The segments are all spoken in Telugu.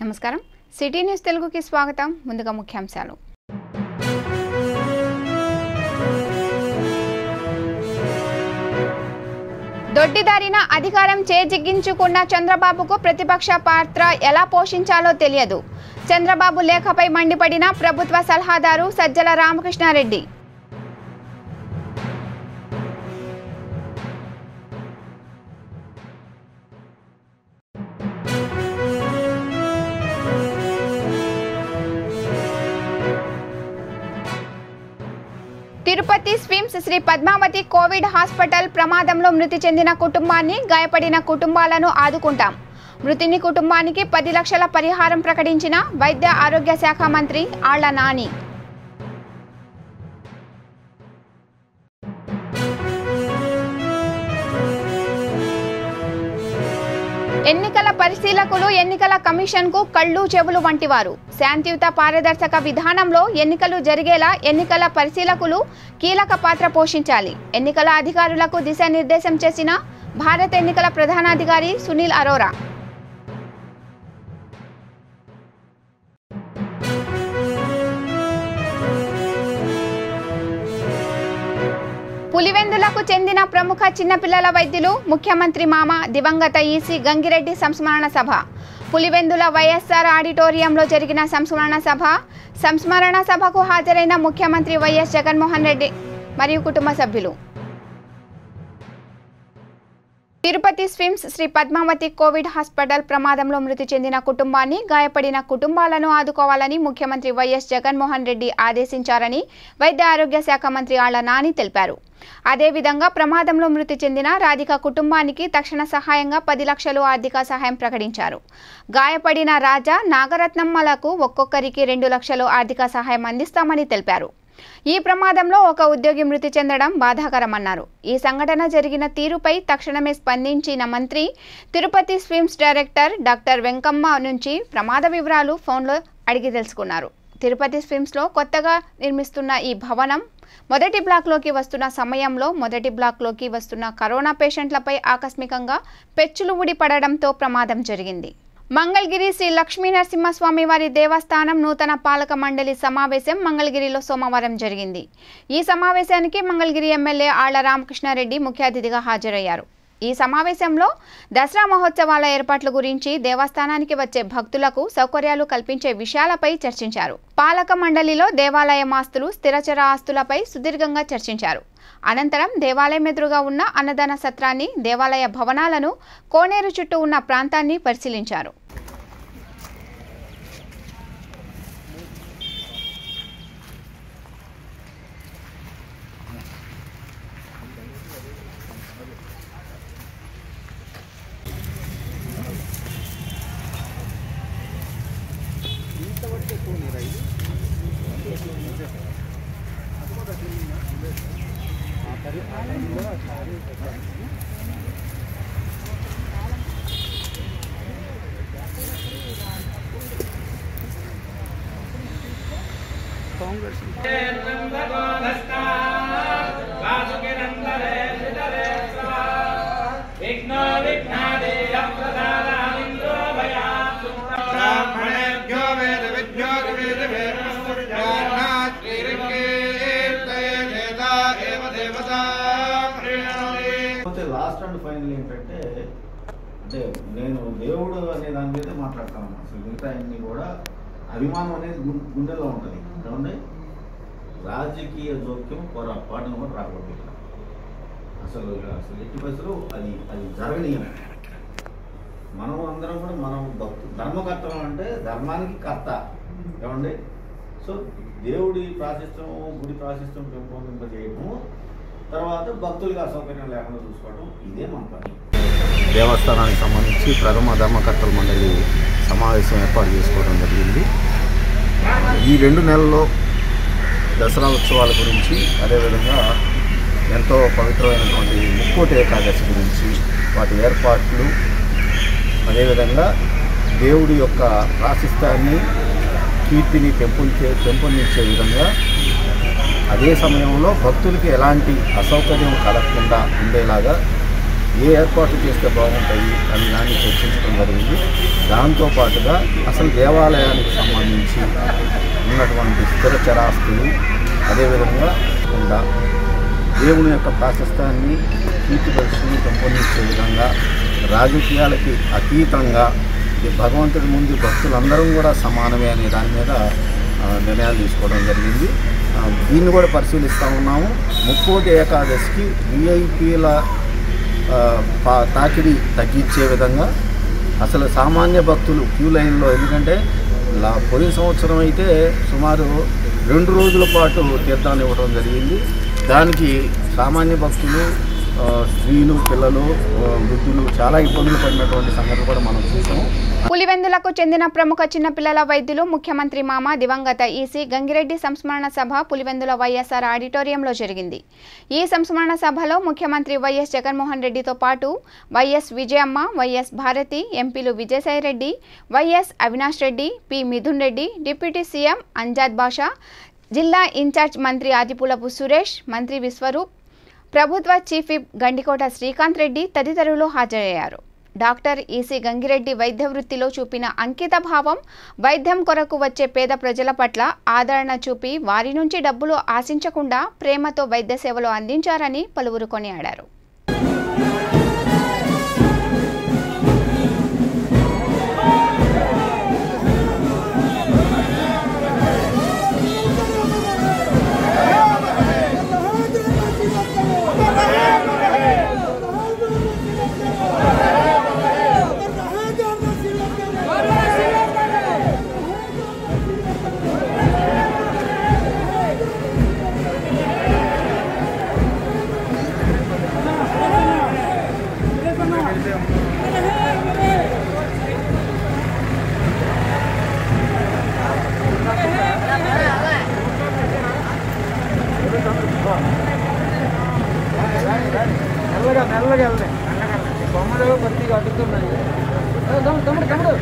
నమస్కారం సిటీ న్యూస్ తెలుగుకి స్వాగతం ముందుగా ముఖ్యాంశాలు దొడ్డిదారిన అధికారం చేజిగ్గించుకున్న చంద్రబాబుకు ప్రతిపక్ష పాత్ర ఎలా పోషించాలో తెలియదు చంద్రబాబు లేఖపై మండిపడిన ప్రభుత్వ సలహాదారు సజ్జల రామకృష్ణారెడ్డి తిరుపతి స్విమ్స్ శ్రీ పద్మావతి కోవిడ్ హాస్పిటల్ ప్రమాదంలో మృతి చెందిన కుటుంబాన్ని గాయపడిన కుటుంబాలను ఆదుకుంటాం మృతిని కుటుంబానికి పది లక్షల పరిహారం ప్రకటించిన వైద్య ఆరోగ్య శాఖ మంత్రి ఆళ్ల నాని ఎన్నికల పరిశీలకులు ఎన్నికల కమిషన్కు కళ్ళు చెవులు వంటివారు శాంతియుత పారదర్శక విధానంలో ఎన్నికలు జరిగేలా ఎన్నికల పరిశీలకులు కీలక పాత్ర పోషించాలి ఎన్నికల అధికారులకు దిశానిర్దేశం చేసిన భారత ఎన్నికల ప్రధానాధికారి సునీల్ అరోరా పులివెందులకు చెందిన ప్రముఖ చిన్నపిల్లల వైద్యులు ముఖ్యమంత్రి మామ దివంగత ఈసీ గంగిరెడ్డి సంస్మరణ సభ పులివెందుల వైఎస్ఆర్ ఆడిటోరియంలో జరిగిన సంస్మరణ సభ సంస్మరణ సభకు హాజరైన ముఖ్యమంత్రి వైఎస్ జగన్మోహన్ రెడ్డి మరియు కుటుంబ సభ్యులు తిరుపతి స్విమ్స్ శ్రీ పద్మావతి కోవిడ్ హాస్పిటల్ ప్రమాదంలో మృతి చెందిన కుటుంబాన్ని గాయపడిన కుటుంబాలను ఆదుకోవాలని ముఖ్యమంత్రి వైఎస్ జగన్మోహన్ రెడ్డి ఆదేశించారని వైద్య ఆరోగ్య శాఖ మంత్రి ఆళ్ల నాని తెలిపారు అదేవిధంగా ప్రమాదంలో మృతి చెందిన రాధిక కుటుంబానికి తక్షణ సహాయంగా పది లక్షలు ఆర్థిక సహాయం ప్రకటించారు గాయపడిన రాజా నాగరత్నమ్మలకు ఒక్కొక్కరికి రెండు లక్షలు ఆర్థిక సహాయం అందిస్తామని తెలిపారు ఈ ప్రమాదంలో ఒక ఉద్యోగి మృతి చెందడం బాధాకరమన్నారు ఈ సంఘటన జరిగిన తీరుపై తక్షణమే స్పందించిన మంత్రి తిరుపతి స్విమ్స్ డైరెక్టర్ డాక్టర్ వెంకమ్మ నుంచి ప్రమాద వివరాలు ఫోన్లో అడిగి తెలుసుకున్నారు తిరుపతి స్విమ్స్లో కొత్తగా నిర్మిస్తున్న ఈ భవనం మొదటి బ్లాక్లోకి వస్తున్న సమయంలో మొదటి బ్లాక్లోకి వస్తున్న కరోనా పేషెంట్లపై ఆకస్మికంగా పెచ్చులు ఊడిపడడంతో ప్రమాదం జరిగింది మంగళగిరి శ్రీ లక్ష్మీ నరసింహస్వామి వారి దేవస్థానం నూతన పాలక మండలి సమావేశం మంగళగిరిలో సోమవారం జరిగింది ఈ సమావేశానికి మంగళగిరి ఎమ్మెల్యే ఆళ్ల రామకృష్ణారెడ్డి ముఖ్య అతిథిగా హాజరయ్యారు ఈ సమావేశంలో దసరా మహోత్సవాల ఏర్పాట్ల గురించి దేవస్థానానికి వచ్చే భక్తులకు సౌకర్యాలు కల్పించే విషయాలపై చర్చించారు పాలక మండలిలో దేవాలయం ఆస్తులు స్థిరచర ఆస్తులపై సుదీర్ఘంగా చర్చించారు అనంతరం దేవాలయం ఎదురుగా ఉన్న అన్నదాన సత్రాన్ని దేవాలయ భవనాలను కోనేరు చుట్టూ ఉన్న ప్రాంతాన్ని పరిశీలించారు ब्राह्मणेभ्यो वेदविद्यो वेदवेदमस्मृत्यान्नात्रिरिक्कीर्तये वेदा एव देवता प्रीणोति కాకపోతే లాస్ట్ అండ్ ఫైనల్ ఏంటంటే అంటే నేను దేవుడు అనే దాని మీద మాట్లాడతాను అసలు మిగతా అన్ని కూడా అభిమానం అనేది గు- గుండెల్లో ఉంటుంది ఏమండి రాజకీయ జోక్యం పొరపాటును కూడా రాకూడదు ఇక్కడ. అసలు అసలు ఎట్టి పరిస్థితులు అది అది జరగనీయం మనం అందరం కూడా మనం భక్తు ధర్మకర్తలు అంటే ధర్మానికి కర్త ఏమండి సో దేవుడి ప్రాశిష్టం గుడి ప్రాశిష్టం పెంపొందింపజేయడము తర్వాత భక్తులకి అసౌకర్యం లేకుండా చూసుకోవడం ఇదే మన పని దేవస్థానానికి సంబంధించి ప్రథమ ధర్మకర్తల మండలి సమావేశం ఏర్పాటు చేసుకోవడం జరిగింది ఈ రెండు నెలల్లో దసరా ఉత్సవాల గురించి అదేవిధంగా ఎంతో పవిత్రమైనటువంటి ముక్కోటి ఏకాదశి గురించి వాటి ఏర్పాట్లు అదేవిధంగా దేవుడి యొక్క ప్రాశిస్తాన్ని కీర్తిని పెంపొందే పెంపొందించే విధంగా అదే సమయంలో భక్తులకి ఎలాంటి అసౌకర్యం కలగకుండా ఉండేలాగా ఏ ఏర్పాట్లు చేస్తే బాగుంటాయి అని దాన్ని చర్చించడం జరిగింది దాంతోపాటుగా అసలు దేవాలయానికి సంబంధించి ఉన్నటువంటి స్థిర చరాస్తులు అదేవిధంగా ఉండా దేవుని యొక్క ప్రాశస్తాన్ని కీర్తి పరిశ్రమని పెంపొందించే విధంగా రాజకీయాలకి అతీతంగా ఈ భగవంతుడి ముందు భక్తులందరం కూడా సమానమే అనే దాని మీద ఆ, నిర్ణయాలు తీసుకోవడం జరిగింది ఆ, దీన్ని కూడా పరిశీలిస్తూ ఉన్నాము ముక్కోటి ఏకాదశికి విఐపీల తాకిడి తగ్గించే విధంగా అసలు సామాన్య భక్తులు క్యూ లైన్లో ఎందుకంటే లా పోయిన సంవత్సరం అయితే సుమారు రెండు రోజుల పాటు తీర్థాలు ఇవ్వడం జరిగింది దానికి సామాన్య భక్తులు ఆ, స్త్రీలు పిల్లలు ఆ, వృద్ధులు చాలా ఇబ్బందులు పడినటువంటి సంగతి కూడా మనం చూసాము పులివెందులకు చెందిన ప్రముఖ చిన్నపిల్లల వైద్యులు ముఖ్యమంత్రి మామ దివంగత ఈసీ గంగిరెడ్డి సంస్మరణ సభ పులివెందుల వైఎస్ఆర్ ఆడిటోరియంలో జరిగింది ఈ సంస్మరణ సభలో ముఖ్యమంత్రి వైఎస్ జగన్మోహన్ రెడ్డితో పాటు వైఎస్ విజయమ్మ వైఎస్ భారతి ఎంపీలు Vijayasai Reddy YS Avinash Reddy P Mithun Reddy deputy CM Amzad Basha జిల్లా ఇన్ఛార్జ్ మంత్రి ఆదిపులపు సురేష్ మంత్రి విశ్వరూప్ ప్రభుత్వ చీఫ్ విప్ గండికోట శ్రీకాంత్ రెడ్డి తదితరులు హాజరయ్యారు డాక్టర్ ఈసీ గంగిరెడ్డి వైద్య వృత్తిలో చూపిన అంకిత భావం వైద్యం కొరకు వచ్చే పేద ప్రజల పట్ల ఆదరణ చూపి వారి నుంచి డబ్బులు ఆశించకుండా ప్రేమతో వైద్య సేవలు అందించారని పలువురు కొనియాడారు మెల్లగా మెల్లగా వెళ్దాం బొమ్మలు కొద్దిగా అడ్డుతున్నాయి తమ్ముడు తమ్ముడు తమ్ముడు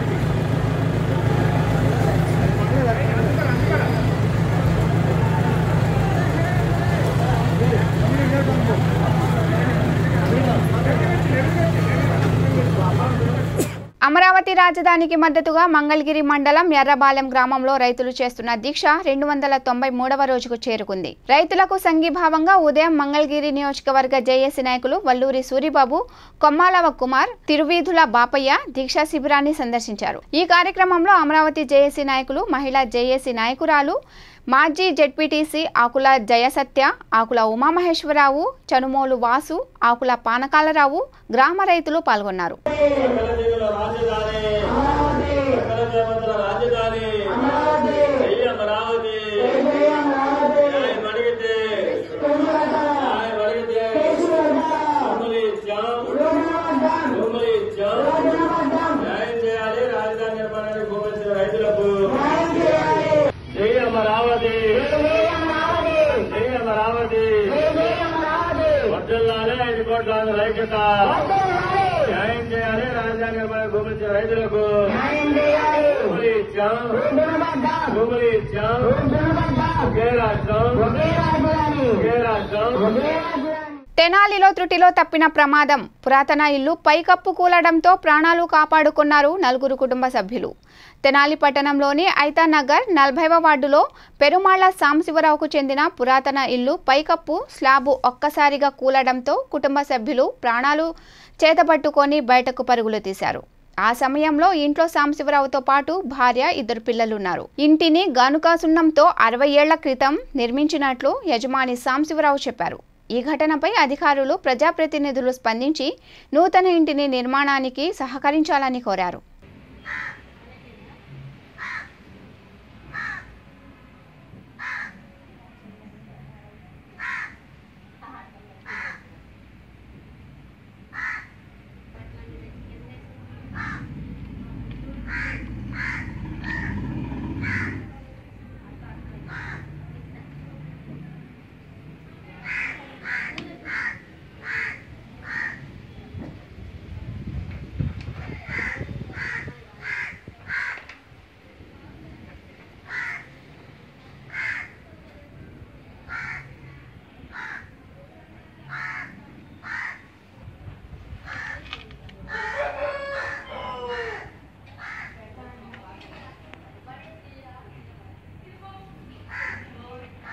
అమరావతి రాజధానికి మద్దతుగా మంగళగిరి మండలం ఎర్రబాలెం గ్రామంలో రైతులు చేస్తున్న దీక్ష రెండు వందల తొంభై మూడవ రోజుకు చేరుకుంది రైతులకు సంఘీభావంగా ఉదయం మంగళగిరి నియోజకవర్గ జేఏసీ నాయకులు వల్లూరి సూరిబాబు కొమ్మాలవ కుమార్ తిరువీధుల బాపయ్య దీక్షా శిబిరాన్ని సందర్శించారు ఈ కార్యక్రమంలో అమరావతి జేఏసీ నాయకులు మహిళా జేఏసీ నాయకురాలు మాజీ జెడ్పీటీసీ ఆకుల జయసత్య ఆకుల ఉమామహేశ్వరరావు చనుమోలు వాసు ఆకుల పానకాలరావు గ్రామ రైతులు పాల్గొన్నారు జై అమరావతి జై అమరావతి వర్దల్లాలే ఐదు కోట్ల ఐక్యత న్యాయం చేయాలి రాజధాని నిర్మాణ భూములు ఇచ్చే రైతులకు భూములు ఇచ్చాం భూములు ఇచ్చాం ఒకే రాష్ట్రం ఒకే రాష్ట్రం తెనాలిలో త్రుటిలో తప్పిన ప్రమాదం పురాతన ఇల్లు పైకప్పు కూలడంతో ప్రాణాలు కాపాడుకున్నారు నలుగురు కుటుంబ సభ్యులు తెనాలి పట్టణంలోని ఐతానగర్ నలభైవ వార్డులో పెరుమాళ్ల సాంబశివరావుకు చెందిన పురాతన ఇల్లు పైకప్పు స్లాబు ఒక్కసారిగా కూలడంతో కుటుంబ సభ్యులు ప్రాణాలు చేతపట్టుకొని బయటకు పరుగులు తీశారు ఆ సమయంలో ఇంట్లో సాంబశివరావుతో పాటు భార్య ఇద్దరు పిల్లలున్నారు ఇంటిని గనుక సున్నంతో అరవై ఏళ్ల క్రితం నిర్మించినట్లు యజమాని సాంబశివరావు చెప్పారు ఈ ఘటనపై అధికారులు ప్రజాప్రతినిధులు స్పందించి నూతన ఇంటిని నిర్మాణానికి సహకరించాలని కోరారు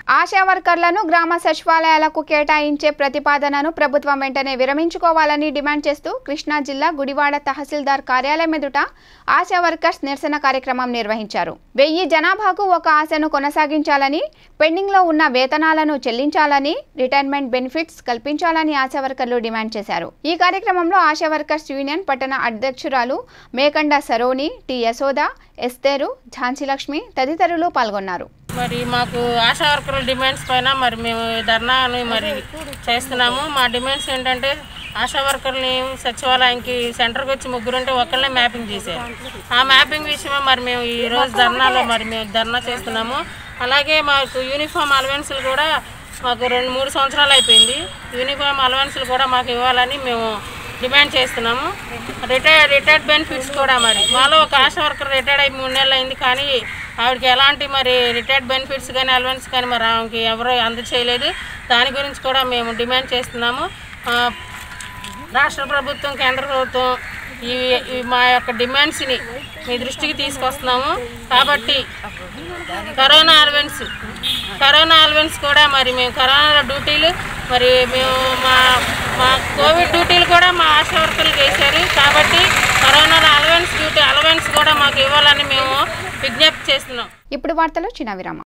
ఆశా వర్కర్లను గ్రామ సచివాలయాలకు కేటాయించే ప్రతిపాదనను ప్రభుత్వం వెంటనే విరమించుకోవాలని డిమాండ్ చేస్తూ కృష్ణా జిల్లా గుడివాడ తహసీల్దార్ కార్యాలయం ఎదుట ఆశా వర్కర్స్ నిరసన కార్యక్రమం నిర్వహించారు వెయ్యి జనాభాకు ఒక ఆశను కొనసాగించాలని పెండింగ్లో ఉన్న వేతనాలను చెల్లించాలని రిటైర్మెంట్ బెనిఫిట్స్ కల్పించాలని ఆశా వర్కర్లు డిమాండ్ చేశారు ఈ కార్యక్రమంలో ఆశా వర్కర్స్ యూనియన్ పట్టణ అధ్యక్షురాలు మేకండ సరోని టి యశోద ఎస్తేరు ఝాన్సీ లక్ష్మి తదితరులు పాల్గొన్నారు మరి మాకు ఆశా వర్కర్ల డిమాండ్స్ పైన మరి మేము ఈ ధర్నాని మరి చేస్తున్నాము మా డిమాండ్స్ ఏంటంటే ఆశా వర్కర్ని సచివాలయానికి సెంటర్కి వచ్చి ముగ్గురు ఉంటే ఒకళ్ళనే మ్యాపింగ్ చేశారు ఆ మ్యాపింగ్ విషయమే మరి మేము ఈ రోజు ధర్నాలో మరి మేము ధర్నా చేస్తున్నాము అలాగే మాకు యూనిఫామ్ అలవెన్స్లు కూడా మాకు రెండు మూడు సంవత్సరాలు అయిపోయింది యూనిఫామ్ అలవెన్స్లు కూడా మాకు ఇవ్వాలని మేము డిమాండ్ చేస్తున్నాము రిటైర్ రిటైర్డ్ బెనిఫిట్స్ కూడా మరి మాలో ఒక ఆశా వర్కర్ రిటైర్డ్ అయి మూడు నెలలు అయింది కానీ ఆవిడకి ఎలాంటి మరి రిటైర్డ్ బెనిఫిట్స్ కానీ అలవెన్స్ కానీ మరి ఆమెకి ఎవరు అందచేయలేదు దాని గురించి కూడా మేము డిమాండ్ చేస్తున్నాము ఆ, రాష్ట్ర ప్రభుత్వం కేంద్ర ప్రభుత్వం ఈ ఈ మా యొక్క డిమాండ్స్ని మీ దృష్టికి తీసుకొస్తున్నాము కాబట్టి కరోనా అలవెన్స్ కరోనా అలవెన్స్ కూడా మరి మేము కరోనా డ్యూటీలు మరి మేము మా మా కోవిడ్ డ్యూటీలు కూడా మా ఆశా వర్కర్లకు వేశారు కాబట్టి కరోనా అలవెన్స్ డ్యూటీ అలవెన్స్ కూడా మాకు ఇవ్వాలని మేము విజ్ఞప్తి చేస్తున్నాం ఇప్పుడు వార్తలో చిన్న విరామం